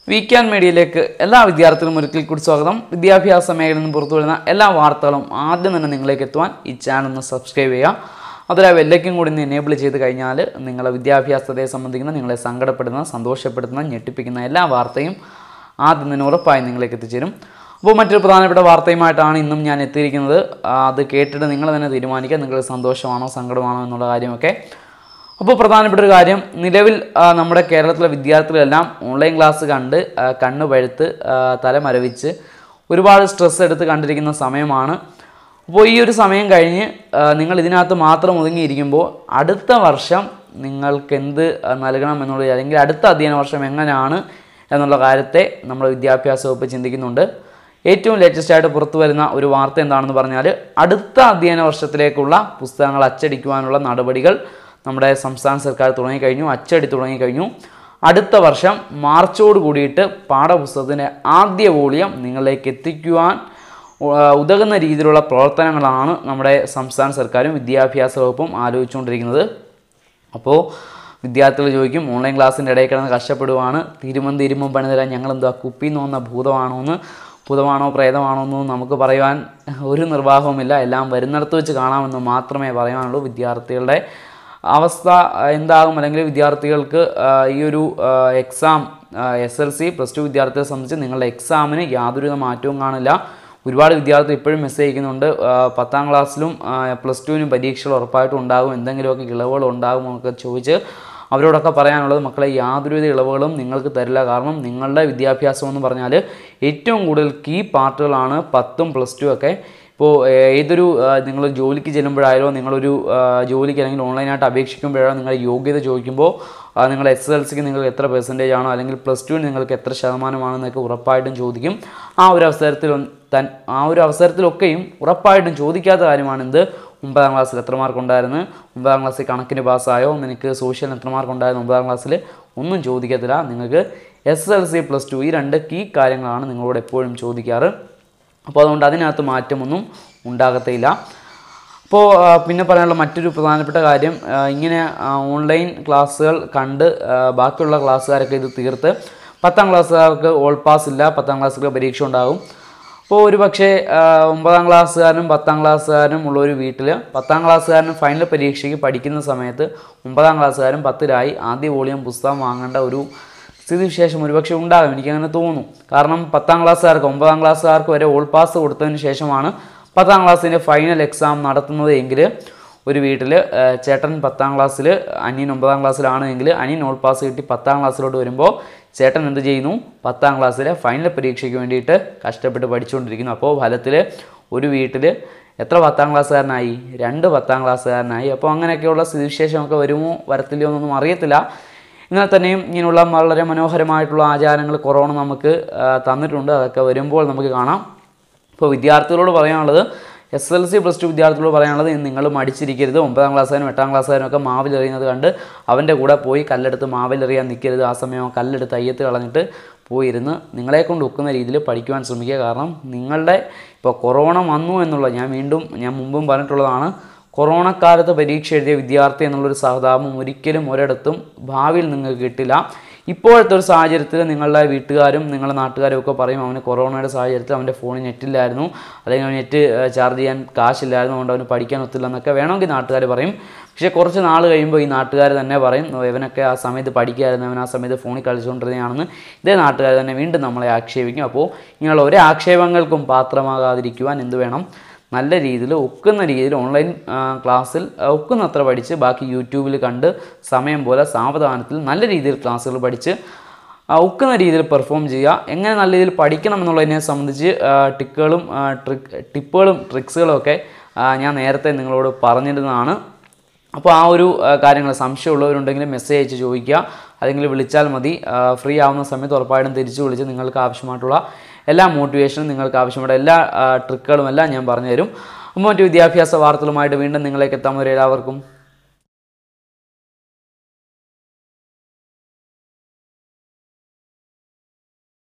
വീക്കാൻ മീഡിയയിലേക്ക് എല്ലാ വിദ്യാർത്ഥികളും ഒരിക്കൽ കൂടി സ്വാഗതം വിദ്യാഭ്യാസ മേഖലയിൽ നിന്ന് പുറത്തു വരുന്ന എല്ലാ വാർത്തകളും ആദ്യം തന്നെ നിങ്ങളിലേക്ക് എത്തുവാൻ ഈ ചാനൽ ഒന്ന് സബ്സ്ക്രൈബ് ചെയ്യുക അതിലെ വെല്ലയ്ക്കും കൂടി ഒന്ന് എനേബിൾ ചെയ്ത് കഴിഞ്ഞാൽ നിങ്ങളെ വിദ്യാഭ്യാസത്തെ സംബന്ധിക്കുന്ന നിങ്ങളെ സങ്കടപ്പെടുന്ന സന്തോഷപ്പെടുത്തുന്ന ഞെട്ടിപ്പിക്കുന്ന എല്ലാ വാർത്തയും ആദ്യം തന്നെ ഉറപ്പായി നിങ്ങളിലേക്ക് എത്തിച്ചേരും അപ്പോൾ മറ്റൊരു പ്രധാനപ്പെട്ട വാർത്തയുമായിട്ടാണ് ഇന്നും ഞാൻ എത്തിയിരിക്കുന്നത് ആ, അത് കേട്ടിട്ട് നിങ്ങൾ തന്നെ തീരുമാനിക്കുക നിങ്ങൾക്ക് സന്തോഷമാണോ സങ്കടമാണോ എന്നുള്ള കാര്യമൊക്കെ അപ്പോൾ പ്രധാനപ്പെട്ട ഒരു കാര്യം നിലവിൽ ആ, നമ്മുടെ കേരളത്തിലെ വിദ്യാർത്ഥികളെല്ലാം ഓൺലൈൻ ക്ലാസ് കണ്ട് ആ, കണ്ണ് പഴുത്ത് ആ, തല മരവിച്ച് ഒരുപാട് സ്ട്രെസ് എടുത്ത് കണ്ടിരിക്കുന്ന സമയമാണ് അപ്പോൾ ഈ ഒരു സമയം കഴിഞ്ഞ് ആ, നിങ്ങൾ ഇതിനകത്ത് മാത്രം ഒതുങ്ങിയിരിക്കുമ്പോൾ അടുത്ത വർഷം നിങ്ങൾക്ക് എന്ത് ആ, നൽകണം എന്നുള്ളത് അല്ലെങ്കിൽ അടുത്ത അധ്യയന വർഷം എങ്ങനെയാണ് എന്നുള്ള കാര്യത്തെ നമ്മുടെ വിദ്യാഭ്യാസ വകുപ്പ് ചിന്തിക്കുന്നുണ്ട് ഏറ്റവും ലേറ്റസ്റ്റ് ആയിട്ട് പുറത്തു വരുന്ന ഒരു വാർത്ത എന്താണെന്ന് പറഞ്ഞാൽ അടുത്ത അധ്യയന വർഷത്തിലേക്കുള്ള പുസ്തകങ്ങൾ അച്ചടിക്കുവാനുള്ള നടപടികൾ നമ്മുടെ സംസ്ഥാന സർക്കാർ തുടങ്ങിക്കഴിഞ്ഞു അച്ചടി തുടങ്ങിക്കഴിഞ്ഞു അടുത്ത വർഷം മാർച്ചോട് കൂടിയിട്ട് പാഠപുസ്തകത്തിൻ്റെ ആദ്യ വോളിയം നിങ്ങളിലേക്ക് എത്തിക്കുവാൻ ആ, ഉതകുന്ന രീതിയിലുള്ള പ്രവർത്തനങ്ങളാണ് നമ്മുടെ സംസ്ഥാന സർക്കാരും വിദ്യാഭ്യാസ വകുപ്പും ആലോചിച്ചുകൊണ്ടിരിക്കുന്നത് അപ്പോൾ വിദ്യാർത്ഥികൾ ചോദിക്കും ഓൺലൈൻ ക്ലാസ്സിൻ്റെ ഇടയിൽ കിടന്ന് കഷ്ടപ്പെടുവാണ് തിരുമം തിരുമം പണി തരാൻ ഞങ്ങൾ എന്താ കുപ്പിന്ന് വന്ന ഭൂതമാണോ എന്ന് ഭൂതമാണോ പ്രേതമാണോ എന്നൊന്നും നമുക്ക് പറയുവാൻ ഒരു നിർവാഹവുമില്ല എല്ലാം വരുന്നിടത്ത് വെച്ച് കാണാമെന്ന് മാത്രമേ പറയാനുള്ളൂ വിദ്യാർത്ഥികളുടെ അവസ്ഥ എന്താകും അല്ലെങ്കിൽ വിദ്യാർത്ഥികൾക്ക് ആ, ഈ ഒരു exam S L C plus two വിദ്യാർത്ഥികളെ സംബന്ധിച്ച് നിങ്ങളുടെ എക്സാമിന് യാതൊരുവിധ മാറ്റവും കാണില്ല ഒരുപാട് വിദ്യാർത്ഥി ഇപ്പോഴും മെസ്സേജ് അയക്കുന്നുണ്ട് ആ, പത്താം ക്ലാസ്സിലും പ്ലസ് ടുവിനും പരീക്ഷകൾ ഉറപ്പായിട്ടും ഉണ്ടാകും എന്തെങ്കിലുമൊക്കെ ഇളവുകൾ ഉണ്ടാകുമോ എന്നൊക്കെ ചോദിച്ച് അവരോടൊക്കെ പറയാനുള്ളത് മക്കളെ യാതൊരുവിധ ഇളവുകളും നിങ്ങൾക്ക് തരില്ല കാരണം നിങ്ങളുടെ വിദ്യാഭ്യാസം എന്ന് പറഞ്ഞാൽ ഏറ്റവും കൂടുതൽ കീ പാർട്ടുകളാണ് പത്തും പ്ലസ് ടു ഒക്കെ ഇപ്പോൾ ഏതൊരു നിങ്ങൾ ജോലിക്ക് ചെല്ലുമ്പോഴായാലോ നിങ്ങളൊരു ആ, ജോലിക്ക് അല്ലെങ്കിൽ ഓൺലൈനായിട്ട് അപേക്ഷിക്കുമ്പോഴാണോ നിങ്ങളുടെ യോഗ്യത ചോദിക്കുമ്പോൾ ആ, നിങ്ങൾ എസ് എൽ സിക്ക് നിങ്ങൾക്ക് എത്ര പെർസെൻറ്റേജ് ആണോ അല്ലെങ്കിൽ പ്ലസ് ടുവിന് നിങ്ങൾക്ക് എത്ര ശതമാനമാണെന്നൊക്കെ ഉറപ്പായിട്ടും ചോദിക്കും ആ ഒരു അവസരത്തിൽ ഒന്ന് തൻ ആ ഒരു അവസരത്തിലൊക്കെയും ഉറപ്പായിട്ടും ചോദിക്കാത്ത കാര്യമാണ് എന്ത് ഒമ്പതാം ക്ലാസ്സിൽ എത്ര മാർക്ക് ഉണ്ടായിരുന്നു ഒമ്പതാം ക്ലാസ്സിൽ കണക്കിന് പാസ്സായോ നിനക്ക് സോഷ്യൽ എത്ര മാർക്ക് ഉണ്ടായിരുന്നു ഒമ്പതാം ക്ലാസ്സിൽ ഒന്നും ചോദിക്കത്തില്ല നിങ്ങൾക്ക് S L C plus two ഈ രണ്ട് കീ കാര്യങ്ങളാണ് നിങ്ങളോട് എപ്പോഴും ചോദിക്കാറ് അപ്പോൾ അതുകൊണ്ട് അതിനകത്ത് മാറ്റമൊന്നും ഉണ്ടാകത്തില്ല അപ്പോൾ ആ, പിന്നെ പറയാനുള്ള മറ്റൊരു പ്രധാനപ്പെട്ട കാര്യം ആ, ഇങ്ങനെ ആ, ഓൺലൈൻ ക്ലാസ്സുകൾ കണ്ട് ആ, ബാക്കിയുള്ള ക്ലാസ്സുകാരൊക്കെ ഇത് തീർത്ത് പത്താം ക്ലാസ്സുകാർക്ക് ഓൾ പാസ് ഇല്ല പത്താം ക്ലാസ്സിൽ പരീക്ഷ ഉണ്ടാകും അപ്പോൾ ഒരു പക്ഷേ ആ, ഒമ്പതാം ക്ലാസ്സുകാരനും പത്താം ക്ലാസ്സുകാരനും ഉള്ള ഒരു വീട്ടിൽ പത്താം ക്ലാസ്സുകാരനും ഫൈനൽ പരീക്ഷയ്ക്ക് പഠിക്കുന്ന സമയത്ത് ഒമ്പതാം ക്ലാസ്സുകാരൻ പത്തിലായി ആദ്യ വോളിയം പുസ്തകം വാങ്ങേണ്ട ഒരു സ്ഥിതിവിശേഷം ഒരുപക്ഷെ ഉണ്ടാകും എനിക്കങ്ങനെ തോന്നുന്നു കാരണം പത്താം ക്ലാസ്സുകാർക്ക് ഒമ്പതാം ക്ലാസ്സുകാർക്ക് വരെ ഓൾ പാസ് കൊടുത്തതിന് ശേഷമാണ് പത്താം ക്ലാസ്സിൻ്റെ ഫൈനൽ എക്സാം നടത്തുന്നത് എങ്കിൽ ഒരു വീട്ടിൽ ചേട്ടൻ പത്താം ക്ലാസ്സിൽ അനിയൻ ഒമ്പതാം ക്ലാസ്സിലാണ് എങ്കിൽ അനിയൻ ഓൾ പാസ് കിട്ടി പത്താം ക്ലാസ്സിലോട്ട് വരുമ്പോൾ ചേട്ടൻ എന്ത് ചെയ്യുന്നു പത്താം ക്ലാസ്സിലെ ഫൈനൽ പരീക്ഷയ്ക്ക് വേണ്ടിയിട്ട് കഷ്ടപ്പെട്ട് പഠിച്ചുകൊണ്ടിരിക്കുന്നു അപ്പോൾ ഫലത്തിൽ ഒരു വീട്ടിൽ എത്ര പത്താം ക്ലാസ്സുകാരനായി രണ്ട് പത്താം ക്ലാസ്സുകാരനായി അപ്പോൾ അങ്ങനെയൊക്കെയുള്ള സ്ഥിതിവിശേഷമൊക്കെ വരുമോ വരത്തില്ലയോ എന്നൊന്നും അറിയത്തില്ല എന്നാൽ തന്നെയും ഇങ്ങനെയുള്ള വളരെ മനോഹരമായിട്ടുള്ള ആചാരങ്ങൾ കൊറോണ നമുക്ക് ആ, തന്നിട്ടുണ്ട് അതൊക്കെ വരുമ്പോൾ നമുക്ക് കാണാം ഇപ്പോൾ വിദ്യാർത്ഥികളോട് പറയാനുള്ളത് S L C plus two വിദ്യാർത്ഥികളോട് പറയാനുള്ളത് നിങ്ങൾ മടിച്ചിരിക്കരുത് ഒമ്പതാം ക്ലാസ്സുകാരും എട്ടാം ക്ലാസ്സുകാരും ഒക്കെ മാവിലെറിയുന്നത് കണ്ട് അവൻ്റെ കൂടെ പോയി കല്ലെടുത്ത് മാവിലെറിയാൻ നിൽക്കരുത് ആ സമയം കല്ലെടുത്ത് അയ്യത്ത് കളഞ്ഞിട്ട് പോയിരുന്ന് നിങ്ങളെ കൊണ്ട് ഒക്കുന്ന രീതിയിൽ പഠിക്കുവാൻ ശ്രമിക്കുക കാരണം നിങ്ങളുടെ ഇപ്പോൾ കൊറോണ വന്നു എന്നുള്ള ഞാൻ വീണ്ടും ഞാൻ മുമ്പും പറഞ്ഞിട്ടുള്ളതാണ് കൊറോണ കാലത്ത് പരീക്ഷ എഴുതിയ വിദ്യാർത്ഥി എന്നുള്ളൊരു സഹതാപം ഒരിക്കലും ഒരിടത്തും ഭാവിയിൽ നിങ്ങൾക്ക് കിട്ടില്ല ഇപ്പോഴത്തെ ഒരു സാഹചര്യത്തിൽ നിങ്ങളുടെ വീട്ടുകാരും നിങ്ങളുടെ നാട്ടുകാരും ഒക്കെ പറയും അവന് കൊറോണയുടെ സാഹചര്യത്തിൽ അവൻ്റെ ഫോണിൽ നെറ്റില്ലായിരുന്നു അല്ലെങ്കിൽ അവന് നെറ്റ് ചാർജ് ചെയ്യാൻ കാശില്ലായിരുന്നു അതുകൊണ്ട് അവന് പഠിക്കാൻ ഒത്തില്ല എന്നൊക്കെ വേണമെങ്കിൽ നാട്ടുകാർ പറയും പക്ഷേ കുറച്ച് നാൾ കഴിയുമ്പോൾ ഈ നാട്ടുകാർ തന്നെ പറയും "ഓ, ഇവനൊക്കെ ആ സമയത്ത് പഠിക്കായിരുന്നു അവൻ ആ സമയത്ത് ഫോണിൽ കളിച്ചുകൊണ്ടിരുന്നതാണെന്ന് ഇതേ നാട്ടുകാർ തന്നെ വീണ്ടും നമ്മളെ ആക്ഷേപിക്കും അപ്പോൾ ഇങ്ങനെയുള്ള ഒരു ആക്ഷേപങ്ങൾക്കും പാത്രമാകാതിരിക്കുവാൻ എന്ത് വേണം നല്ല രീതിയിൽ ഒക്കുന്ന രീതിയിൽ ഓൺലൈൻ ആ, ക്ലാസ്സിൽ ആ, ഒക്കുന്നത്ര പഠിച്ച് ബാക്കി യൂട്യൂബിൽ കണ്ട് സമയം പോലെ സാവധാനത്തിൽ നല്ല രീതിയിൽ ക്ലാസ്സുകൾ പഠിച്ച് ആ, ഒക്കുന്ന രീതിയിൽ പെർഫോം ചെയ്യുക എങ്ങനെ നല്ല രീതിയിൽ പഠിക്കണം എന്നുള്ളതിനെ സംബന്ധിച്ച് ആ, ടിക്കുകളും ആ, ട്രിക് ടിപ്പുകളും ട്രിക്സുകളും ഒക്കെ ആ, ഞാൻ നേരത്തെ നിങ്ങളോട് പറഞ്ഞിരുന്നതാണ് അപ്പോൾ ആ ഒരു കാര്യങ്ങൾ സംശയമുള്ളവരുണ്ടെങ്കിൽ മെസ്സേജ് അയച്ച് ചോദിക്കുക അല്ലെങ്കിൽ വിളിച്ചാൽ മതി ഫ്രീ ആവുന്ന സമയത്ത് ഉറപ്പായിട്ടും തിരിച്ചു വിളിച്ച് നിങ്ങൾക്ക് ആവശ്യമായിട്ടുള്ള എല്ലാ മോട്ടിവേഷനും നിങ്ങൾക്ക് ആവശ്യമായ എല്ലാ ട്രിക്കുകളും എല്ലാം ഞാൻ പറഞ്ഞു തരും അപ്പോൾ മറ്റു വിദ്യാഭ്യാസ വാർത്തകളുമായിട്ട് വീണ്ടും നിങ്ങളിലേക്ക് എത്താൻ വരെ എല്ലാവർക്കും